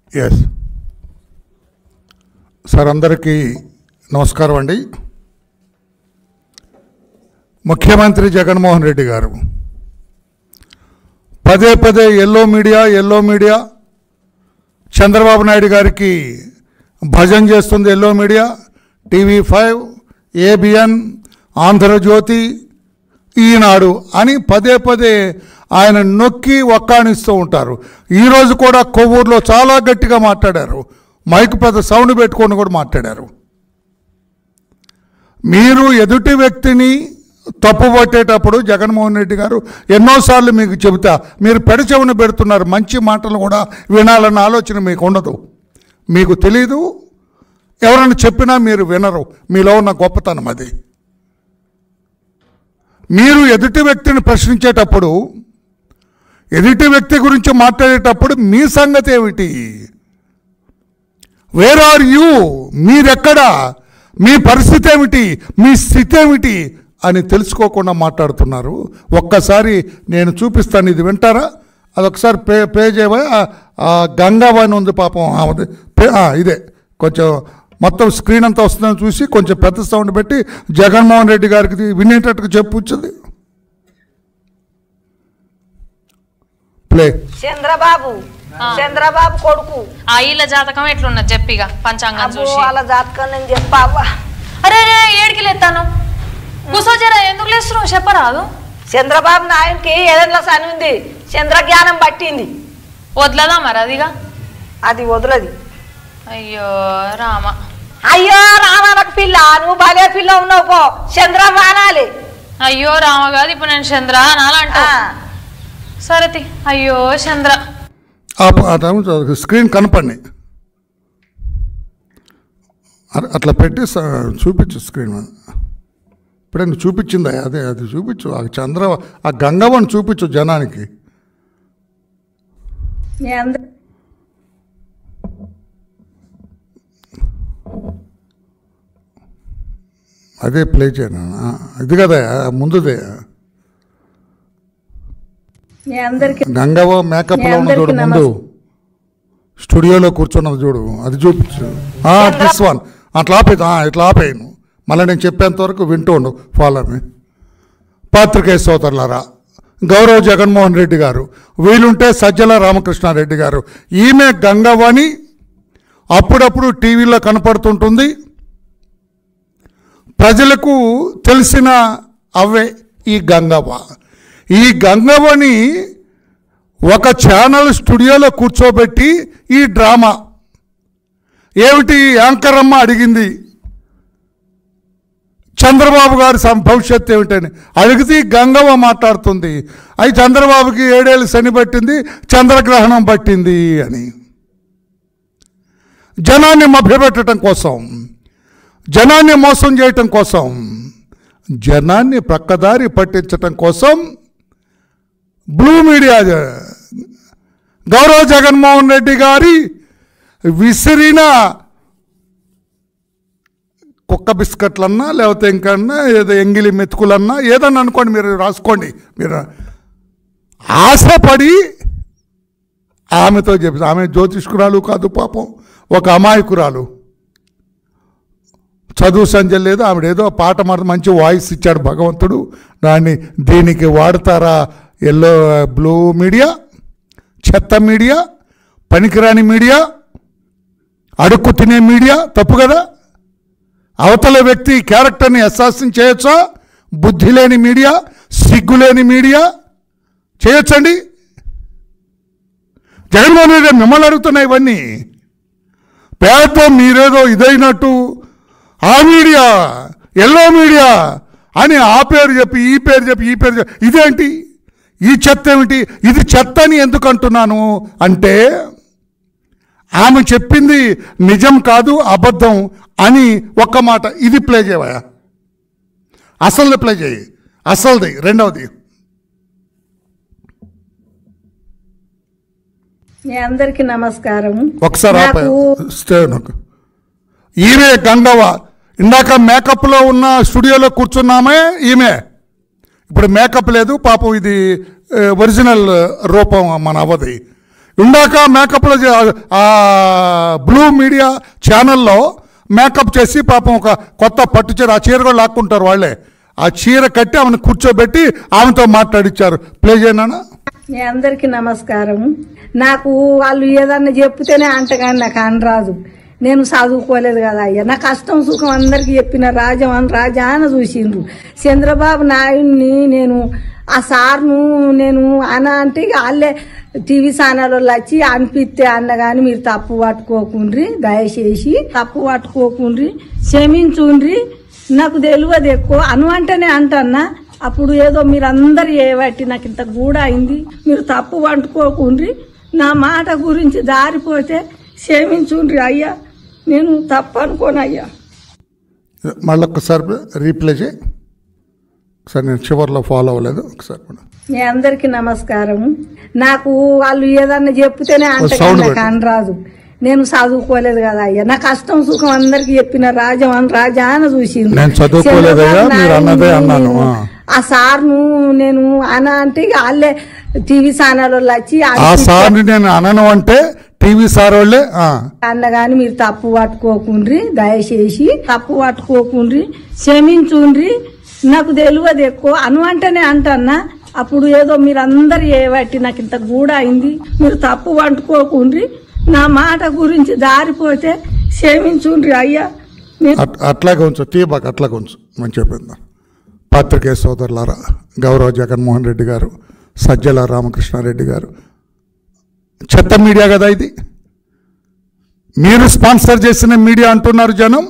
Yes sir అందరికీ నమస్కారం అండి ముఖ్యమంత్రి జగన్మోహన్ రెడ్డి గారు పదే పదే yellow media yellow media Chandrababu Naidu గారికి భజన చేస్తుంది yellow media TV five ABN Andhra Jyothi Eenadu అని పదే పదే ఆయన నొక్కి ఒక్కాణిస్తూ ఉంటారు ఈరోజు కూడా కొవ్వూరులో చాలా గట్టిగా మాట్లాడారు మైక్ పెద్ద సౌండ్ పెట్టుకొని కూడా మాట్లాడారు మీరు ఎదుటి వ్యక్తిని తప్పు పట్టేటప్పుడు జగన్మోహన్ రెడ్డి గారు ఎన్నోసార్లు మీకు చెబుతా మీరు పెడచెవున పెడుతున్నారు మంచి మాటలు కూడా వినాలన్న ఆలోచన మీకు ఉండదు మీకు తెలీదు ఎవరైనా చెప్పినా మీరు వినరు మీలో ఉన్న గొప్పతనం అది మీరు ఎదుటి వ్యక్తిని ప్రశ్నించేటప్పుడు ఎదుటి వ్యక్తి గురించి మాట్లాడేటప్పుడు మీ సంగతి ఏమిటి వేర్ ఆర్ యూ మీరెక్కడ మీ పరిస్థితి ఏమిటి మీ స్థితి ఏమిటి అని తెలుసుకోకుండా మాట్లాడుతున్నారు ఒక్కసారి నేను చూపిస్తాను ఇది వింటారా అదొకసారి పే పే చేయబోయే గంగావాణి ఉంది పాపం ఆమెది పే ఆ, ఇదే కొంచెం మొత్తం స్క్రీన్ అంతా వస్తుందని చూసి కొంచెం పెద్ద సౌండ్ పెట్టి జగన్మోహన్ రెడ్డి గారికి ఇది వినేటట్టుగా చెప్పుచ్చింది ప్లే చంద్రబాబు చంద్రబాబు కొడుకు ఆ ఇళ్ళ జాతకం ఎట్లున్నది చెప్పిగా పంచాంగం అబ్బో చూసి వాళ్ళ జాతకం నేను చెప్పావా అరే అరే ఏడికి లేస్తాను కూసో జర ఎందుకు లేస్తున్నావు చెప్పరాదు చంద్రబాబు నాయుడికి ఏదైనా సని ఉంది చంద్రజ్ఞానం పట్టింది వదలదా మరి అదిగా అది వదలది అయ్యో రామ అయ్యో రామాలకు పిల్ల నువ్వు భలే పిల్ల ఉన్నావు పో చంద్రం వానాలి అయ్యో రామ కాదు ఇప్పుడు నేను చంద్ర అనాలంటా ఆ, సరే తి. అయ్యో చంద్ర ఆ- ఆ టైం స్క్రీన్ కనపడి అ- అట్లా పెట్టి స- చూపించు స్క్రీన్ మీద ఇప్పుడే నువ్వు చూపించిందా అదే అది చూపించు ఆ చంద్ర ఆ గంగవ్వని చూపించు జనానికి మీ అందరి అదే ప్లే చేయను ఆ, ఇది కదా ముందుదే మీ అందరికి గంగవ్వ మేకప్లో ఉన్న చూడు ముందు స్టూడియోలో కూర్చున్నది చూడు అది చూపించు దిస్ వన్ అట్లా ఆపేది ఆ, ఇట్లా ఆపేయను మళ్ళీ నేను చెప్పేంత వరకు వింటూ ఉండు ఫాలో మీ పాత్రికేయ సోదరులారా గౌరవ జగన్మోహన్ రెడ్డి గారు వీలుంటే సజ్జల రామకృష్ణారెడ్డి గారు ఈమె గంగవ్వని అప్పుడప్పుడు టీవీలో కనపడుతుంటుంది ప్రజలకు తెలిసిన అవే ఈ గంగవ్వ ఈ గంగవ్వని ఒక ఛానల్ స్టూడియోలో కూర్చోబెట్టి ఈ డ్రామా ఏమిటి యాంకర్ అమ్మ అడిగింది చంద్రబాబు గారి సం- భవిష్యత్తు ఏమిటని అడిగితే ఈ గంగవ్వ మాట్లాడుతుంది అయి చంద్రబాబుకి ఏడేళ్ళు శని పట్టింది చంద్రగ్రహణం పట్టింది అని జనాన్ని మభ్యపెట్టడం కోసం జనాన్ని మోసం చేయటం కోసం జనాన్ని ప్రక్కదారి పట్టించటం కోసం బ్లూ మీడియా గౌరవ జగన్మోహన్ రెడ్డి గారి విసిరిన కుక్క బిస్కెట్లన్నా లేకపోతే ఇంకన్నా ఏదో ఎంగిలి మెతుకులన్నా ఏదన్నా అనుకోండి మీరు రాసుకోండి మీరు ఆశపడి ఆమెతో చెప్పి ఆమె జ్యోతిష్కురాలు కాదు పాపం ఒక అమాయకురాలు చదువు సంజయ్ లేదు ఆవిడ ఏదో పాట మాట మంచి వాయిస్ ఇచ్చాడు భగవంతుడు దాన్ని దీనికి వాడతారా ఎల్లో బ్లూ మీడియా చెత్త మీడియా పనికిరాని మీడియా అడుక్కు తినే మీడియా తప్పు కదా అవతల వ్యక్తి క్యారెక్టర్ని అసాసిన్ చేయొచ్చా బుద్ధి లేని మీడియా సిగ్గు లేని మీడియా చేయొచ్చండి జగన్మోహన్ రెడ్డి మిమ్మల్ని అడుగుతున్నాయి ఇవన్నీ పేదతో మీరేదో ఇదైనట్టు ఆ మీడియా ఎల్లో మీడియా అని ఆ పేరు చెప్పి ఈ పేరు చెప్పి ఈ పేరు చెప్పి ఇదేంటి ఈ చెత్త ఏమిటి ఇది చెత్త అని ఎందుకు అంటున్నాను అంటే ఆమె చెప్పింది నిజం కాదు అబద్ధం అని ఒక్క మాట ఇది ప్లే చేయవా అసలు ప్లే చేయి అసలుది రెండవది మీ అందరికి నమస్కారం ఒకసారి ఆపే నాకు స్టే నాకు ఈమె గంగవ్వ ఇందాక మేకప్లో ఉన్న స్టూడియోలో కూర్చున్నామే ఈమె ఇప్పుడు మేకప్ లేదు పాపం ఇది ఏ, ఒరిజినల్ రూపం మన అవది ఇందాక మేకప్లో చే- ఆ బ్లూ మీడియా ఛానల్లో మేకప్ చేసి పాపం ఒక కొత్త పట్టు చీర ఆ చీర కూడా లాక్కుంటారు వాళ్ళే ఆ చీర కట్టి ఆమెను కూర్చోబెట్టి ఆమెతో మాట్లాడిచ్చారు ప్లే చేయనా మీ అందరికి నమస్కారం నాకు వాళ్ళు ఏదన్నా చెప్తేనే అంటగాని నాకు అనరాదు నేను చదువుకోలేదు కదా అయ్యా నా కష్టం సుఖం అందరికి చెప్పిన రాజం అని రాజాన చూసిండ్రు చంద్రబాబు నాయుడిని నేను ఆ సార్ను నేను అన అంటే ఇక వాళ్ళే టీవీ ఛానల్ వాళ్ళు వచ్చి అనిపిస్తే అన్న కానీ మీరు తప్పు పట్టుకోకుండ్రి దయచేసి తప్పు పట్టుకోకుండ్రి క్షమించుండ్రి నాకు తెలియదు ఎక్కువ అను అంటేనే అంటన్నా అప్పుడు ఏదో మీరు అందరు ఏవట్టి నాకు ఇంత గూడ అయింది మీరు తప్పు వండుకోకుండ్రి నా మాట గురించి దారిపోతే క్షమించుండ్రి అయ్యా నేను తప్పు అనుకోను అయ్యా మళ్ళీ ఒక్కసారి రీప్లే చేయి ఒకసారి నేను చివరిలో ఫాలో అవ్వలేదు ఒకసారి కూడా. మీ అందరికి నమస్కారం నాకు వాళ్ళు ఏదన్నా చెప్తేనే sound అంటగాని నాకు పెట్టు. అనరాదు నేను చదువుకోలేదు కదా అయ్యా నా కష్టం సుఖం అందరికి చెప్పిన రాజం అని రాజాన చూసిండ్రు నేను చదువుకోలేదయ్యా, చంద్రబాబు మీరు అన్నదే నాయుడిని అన్నాను, నేను ఆ. ఆ సార్ను నేను అన అంటే ఇక వాళ్ళే టీవీ ఛానల్ వాళ్ళు వచ్చి ఆ అనిపిస్తే సార్ని నేను అనను అంటే టీవీ సార్ వాళ్ళే ఆ, అన్నగాని మీరు తప్పు పట్టుకోకుండ్రి దయచేసి తప్పు పట్టుకోకుండ్రి క్షమించుండ్రి నాకు తెలియదు ఎక్కువ అను అంటేనే అంటన్నా అప్పుడు ఏదో మీరు అందరు ఏవట్టి నాకు ఇంత గూడ అయింది మీరు తప్పు పట్టుకోకుండ్రి నా మాట గురించి దారిపోతే క్షమించుండ్రి అయ్యా నేను అట్- అట్లాగే ఉంచు తీబాక్ అట్లాగే ఉంచు మంచి చెప్పింది పాత్రికేయ సోదరులారా గౌరవ జగన్మోహన్ రెడ్డి గారు సజ్జల రామకృష్ణారెడ్డి గారు చెత్త మీడియా కదా ఇది మీరు స్పాన్సర్ చేసిన మీడియా అంటున్నారు జనం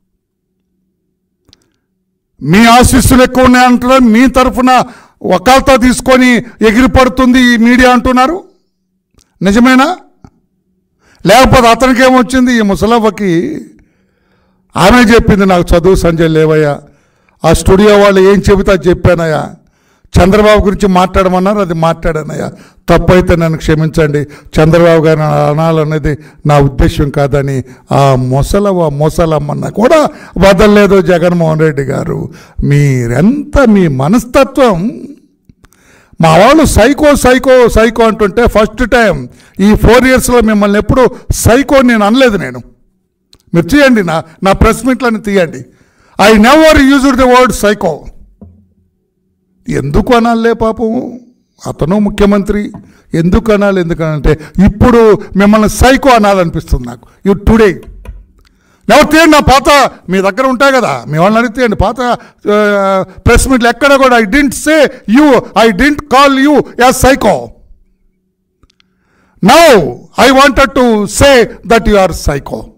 మీ ఆశీస్సులు ఎక్కువ ఉన్నాయి అంటున్నారు మీ తరఫున ఒకళ్ళతో తీసుకొని ఎగిరిపడుతుంది ఈ మీడియా అంటున్నారు నిజమేనా లేకపోతే అతనికి ఏమొచ్చింది ఈ ముసలవ్వకి ఆమె చెప్పింది నాకు చదువు సంజయ్ లేవయ్యా ఆ స్టూడియో వాళ్ళు ఏం చెబితే అది చెప్పానయ్యా చంద్రబాబు గురించి మాట్లాడమన్నారు అది మాట్లాడానయ్యా తప్పైతే నన్ను క్షమించండి చంద్రబాబు గారిని అనాలనేది నా ఉద్దేశం కాదని ఆ మొసలవ మొసలమ్మన్న కూడా వదలలేదు జగన్మోహన్ రెడ్డి గారు మీరెంత మీ మనస్తత్వం మా వాళ్ళు సైకో సైకో సైకో అంటుంటే ఫస్ట్ టైం ఈ ఫోర్ ఇయర్స్లో మిమ్మల్ని ఎప్పుడు సైకో నేను అనలేదు నేను మీరు తీయండి నా నా ప్రెస్ మీట్లను తీయండి I never used the word psycho ఎందుకు అనాలే పాపం అతను ముఖ్యమంత్రి ఎందుకు అనాలి ఎందుకనంటే ఇప్పుడు మిమ్మల్ని సైకో అనాలనిపిస్తుంది నాకు యు టుడే ఎవరు తీయండి నా పాత మీ దగ్గర ఉంటాయి కదా మీ వాళ్ళని అడిగి తీయండి పాత ప్రెస్ మీట్లు ఎక్కడ కూడా I didn't say you I didn't call you as psycho now I wanted to say that you are psycho